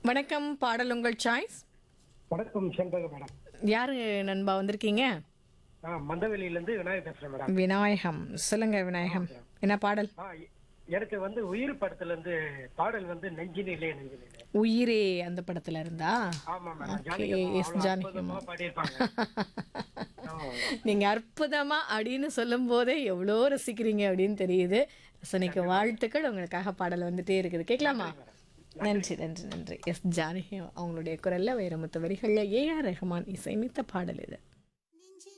வணக்கம் பாடல் உங்கள் சாய்ஸ் வணக்கம் செண்பக மேடம் யாரு நண்பா வந்திருக்கீங்க ஆ மந்தவெளியிலேருந்து விநாயகர் பேசுகிறேன் மேடம் விநாயகம் சொல்லுங்க விநாயகம் என்ன பாடல் ஆ எ- எனக்கு வந்து உயிர் படத்துலேருந்து பாடல் வந்து நெஞ்சினிலே நெஞ்சினிலே உயிரே அந்த படத்துல இருந்தா ஆமா madam Okay, Janaki S Janaki அம்மா பாடியிருப்பாங்க ஆமா. நீங்க அற்புதமா அப்படின்னு சொல்லும் போதே எவ்வளோ ரசிக்கிறீங்க அப்படின்னு தெரியுது ரசனைக்கு வாழ்த்துக்கள் உங்களுக்காக பாடல் வந்துட்டே இருக்குது கேட்கலாமா நன்றி நன்றி நன்றி எஸ் ஜானகி அவங்களுடைய குரல்ல வைரமுத்து வரிகளில் ஏஆர் ரஹ்மான் இசையமைத்த பாடல் இது